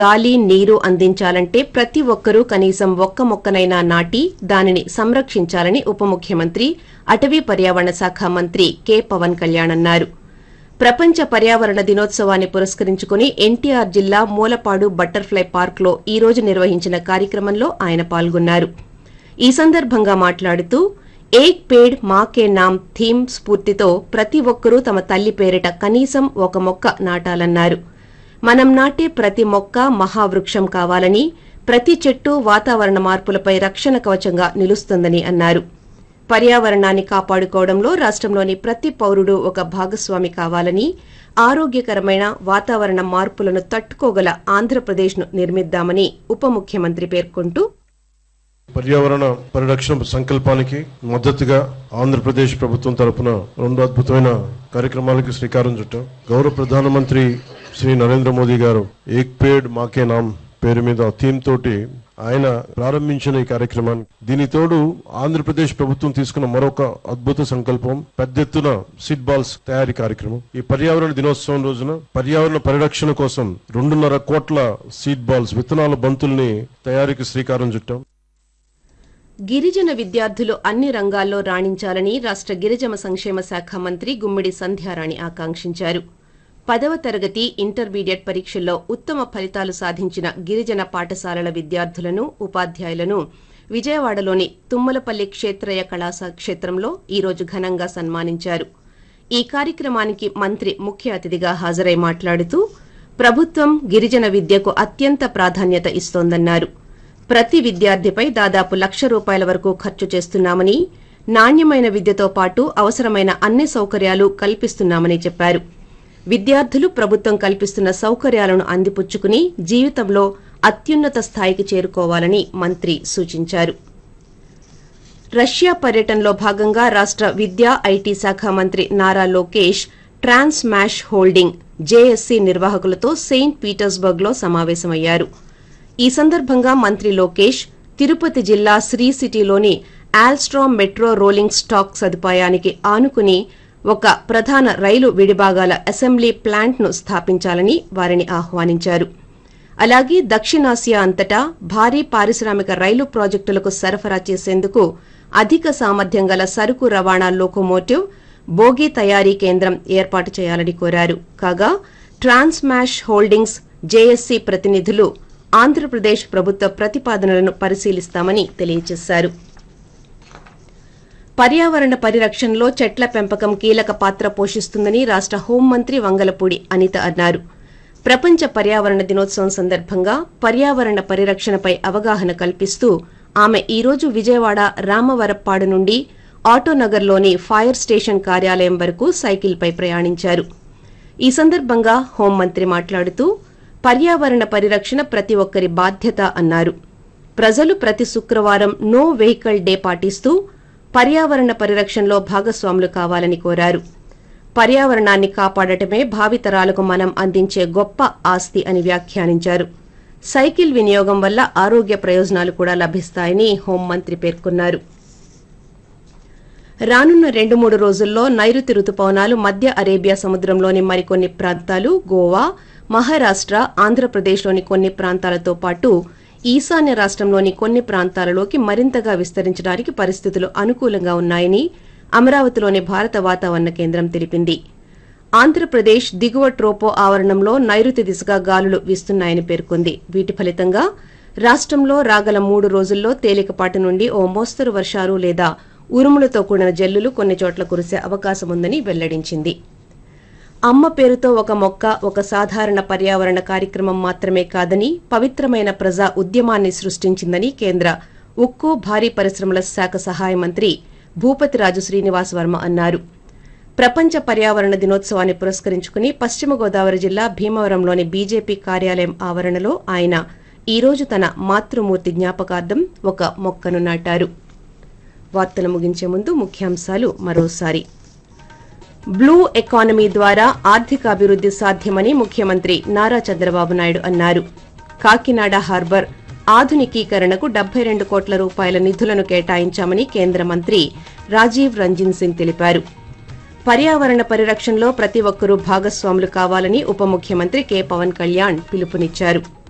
గాలి నీరు అందించాలంటే ప్రతి ఒక్కరూ కనీసం ఒక్క మొక్కనైనా నాటి దానిని సంరక్షించాలని ఉప ముఖ్యమంత్రి అటవీ పర్యావరణ శాఖ మంత్రి కె పవన్ కళ్యాణ్ అన్నారు ప్రపంచ పర్యావరణ దినోత్సవాన్ని పురస్కరించుకుని ఎన్టీఆర్ జిల్లా మూలపాడు బటర్ఫ్లై పార్క్లో ఈ రోజు నిర్వహించిన కార్యక్రమంలో ఆయన పాల్గొన్నారు ఈ సందర్భంగా మాట్లాడుతూ ఏక్ పేడ్ మాకే నామ్ థీమ్ స్ఫూర్తితో ప్రతి ఒక్కరూ తమ తల్లి పేరిట కనీసం ఒక మొక్క నాటాలన్నారు మనం నాటే ప్రతి మొక్క మహావృక్షం కావాలని ప్రతి చెట్టు వాతావరణ మార్పులపై రక్షణ కవచంగా నిలుస్తుందని అన్నారు పర్యావరణాన్ని కాపాడుకోవడంలో రాష్టంలోని ప్రతి పౌరుడు ఒక భాగస్వామి కావాలని ఆరోగ్యకరమైన వాతావరణ మార్పులను తట్టుకోగల ఆంధ్రప్రదేశ్ను నిర్మిద్దామని ఉప ముఖ్యమంత్రి పేర్కొంటూ పర్యావరణ పరిరక్షణ సంకల్పానికి మద్దతుగా ఆంధ్రప్రదేశ్ ప్రభుత్వం తరపున రెండు అద్భుతమైన కార్యక్రమాలకి శ్రీకారం చుట్టాం గౌరవ ప్రధానమంత్రి శ్రీ నరేంద్ర మోదీ గారు ఏక్ పేడ్ మాకే నామ్ పేరు మీద థీమ్ తోటి ఆయన ప్రారంభించిన ఈ కార్యక్రమాన్ని దీని తోడు ఆంధ్రప్రదేశ్ ప్రభుత్వం తీసుకున్న మరొక అద్భుత సంకల్పం పెద్ద ఎత్తున సీడ్ బాల్స్ తయారీ కార్యక్రమం ఈ పర్యావరణ దినోత్సవం రోజున పర్యావరణ పరిరక్షణ కోసం రెండున్నర కోట్ల సీడ్ బాల్స్ విత్తనాల బంతుల్ని తయారీకి శ్రీకారం చుట్టాం గిరిజన విద్యార్థులు అన్ని రంగాల్లో రాణించాలని రాష్ట గిరిజన సంక్షేమ శాఖ మంత్రి గుమ్మిడి సంధ్యారాణి ఆకాంక్షించారు పదవ తరగతి ఇంటర్మీడియట్ పరీక్షల్లో ఉత్తమ ఫలితాలు సాధించిన గిరిజన పాఠశాలల విద్యార్థులను ఉపాధ్యాయులను విజయవాడలోని తుమ్మలపల్లి క్షేత్రయ కళాశా క్షేత్రంలో ఈరోజు ఘనంగా సన్మానించారు ఈ కార్యక్రమానికి మంత్రి ముఖ్య అతిథిగా హాజరై మాట్లాడుతూ ప్రభుత్వం గిరిజన విద్యకు అత్యంత ప్రాధాన్యత ఇస్తోందన్నారు ప్రతి విద్యార్థిపై దాదాపు లక్ష రూపాయల వరకు ఖర్చు చేస్తున్నామని నాణ్యమైన విద్యతో పాటు అవసరమైన అన్ని సౌకర్యాలు కల్పిస్తున్నామని చెప్పారు విద్యార్థులు ప్రభుత్వం కల్పిస్తున్న సౌకర్యాలను అందిపుచ్చుకుని జీవితంలో అత్యున్నత స్థాయికి చేరుకోవాలని మంత్రి సూచించారు రష్యా పర్యటనలో భాగంగా రాష్ట విద్యా ఐటీ శాఖ మంత్రి Nara Lokesh Transmash Holding JSC నిర్వాహకులతో సెయింట్ పీటర్స్బర్గ్ లో సమావేశమయ్యారు ఈ సందర్భంగా మంత్రి లోకేష్ తిరుపతి జిల్లా శ్రీ సిటీలోని ఆల్స్ట్రామ్ మెట్రో రోలింగ్ స్టాక్ సదుపాయానికి ఆనుకుని ఒక ప్రధాన రైలు విడిభాగాల అసెంబ్లీ ప్లాంట్ను స్థాపించాలని వారిని ఆహ్వానించారు అలాగే దక్షిణాసియా అంతటా భారీ పారిశ్రామిక రైలు ప్రాజెక్టులకు సరఫరా చేసేందుకు అధిక సామర్థ్యం గల సరుకు రవాణా లోకోమోటివ్ బోగి తయారీ కేంద్రం ఏర్పాటు చేయాలని కోరారు కాగా ట్రాన్స్మాష్ హోల్డింగ్స్ జేఎస్సీ ప్రతినిధులు ఆంధ్రప్రదేశ్ ప్రభుత్వ ప్రతిపాదనలను పరిశీలిస్తామని తెలియజేశారు పర్యావరణ పరిరక్షణలో చెట్ల పెంపకం కీలక పాత్ర పోషిస్తుందని రాష్ట హోంమంత్రి వంగలపూడి అనిత అన్నారు ప్రపంచ పర్యావరణ దినోత్సవం సందర్భంగా పర్యావరణ పరిరక్షణపై అవగాహన కల్పిస్తూ ఆమె ఈ రోజు విజయవాడ రామవరప్పాడు నుండి ఆటోనగర్లోని ఫైర్ స్టేషన్ కార్యాలయం వరకు సైకిల్పై ప్రయాణించారు ఈ సందర్భంగా హోంమంత్రి మాట్లాడుతూ పర్యావరణ పరిరక్షణ ప్రతి ఒక్కరి బాధ్యత అన్నారు ప్రజలు ప్రతి శుక్రవారం నో వెహికల్ డే పాటిస్తూ పర్యావరణ పరిరక్షణలో భాగస్వాములు కావాలని కోరారు పర్యావరణాన్ని కాపాడటమే భావితరాలకు మనం అందించే గొప్ప ఆస్తి అని వ్యాఖ్యానించారు సైకిల్ వినియోగం వల్ల ఆరోగ్య ప్రయోజనాలు కూడా లభిస్తాయని హోంమంత్రి పేర్కొన్నారు రానున్న రెండు మూడు రోజుల్లో నైరుతి రుతుపవనాలు మధ్య అరేబియా సముద్రంలోని మరికొన్ని ప్రాంతాలు గోవా మహారాష్ట ఆంధ్రప్రదేశ్లోని కొన్ని ప్రాంతాలతో పాటు ఈశాన్య రాష్టంలోని కొన్ని ప్రాంతాలలోకి మరింతగా విస్తరించడానికి పరిస్థితులు అనుకూలంగా ఉన్నాయని అమరావతిలోని భారత వాతావరణ కేంద్రం తెలిపింది ఆంధ్రప్రదేశ్ దిగువ ట్రోపో ఆవరణంలో నైరుతి దిశగా గాలులు వీస్తున్నాయని పేర్కొంది వీటి ఫలితంగా రాష్టంలో రాగల మూడు రోజుల్లో తేలికపాటి నుండి ఓ మోస్తరు వర్షాలు లేదా ఉరుములతో కూడిన జల్లులు కొన్ని చోట్ల కురిసే అవకాశముందని వెల్లడించింది అమ్మ పేరుతో ఒక మొక్క ఒక సాధారణ పర్యావరణ కార్యక్రమం మాత్రమే కాదని పవిత్రమైన ప్రజా ఉద్యమాన్ని సృష్టించిందని కేంద్ర ఉక్కు భారీ పరిశ్రమల శాఖ సహాయ మంత్రి భూపతిరాజు శ్రీనివాస్ వర్మ అన్నారు ప్రపంచ పర్యావరణ దినోత్సవాన్ని పురస్కరించుకుని పశ్చిమ గోదావరి జిల్లా భీమవరంలోని బీజేపీ కార్యాలయం ఆవరణలో ఆయన ఈ రోజు తన మాతృమూర్తి జ్ఞాపకార్థం ఒక మొక్కను నాటారు వార్తలు ముగించే ముందు ముఖ్యాంశాలు మరోసారి బ్లూ ఎకానమీ ద్వారా ఆర్థిక అభివృద్ది సాధ్యమని ముఖ్యమంత్రి నారా చంద్రబాబు నాయుడు అన్నారు కాకినాడ హార్బర్ ఆధునికీకరణకు డెబ్బై రెండు కోట్ల రూపాయల నిధులను కేటాయించామని కేంద్ర మంత్రి రాజీవ్ రంజన్ సింగ్ తెలిపారు పర్యావరణ పరిరక్షణలో ప్రతి ఒక్కరూ భాగస్వాములు కావాలని ఉప ముఖ్యమంత్రి కె పవన్ కళ్యాణ్ పిలుపునిచ్చారు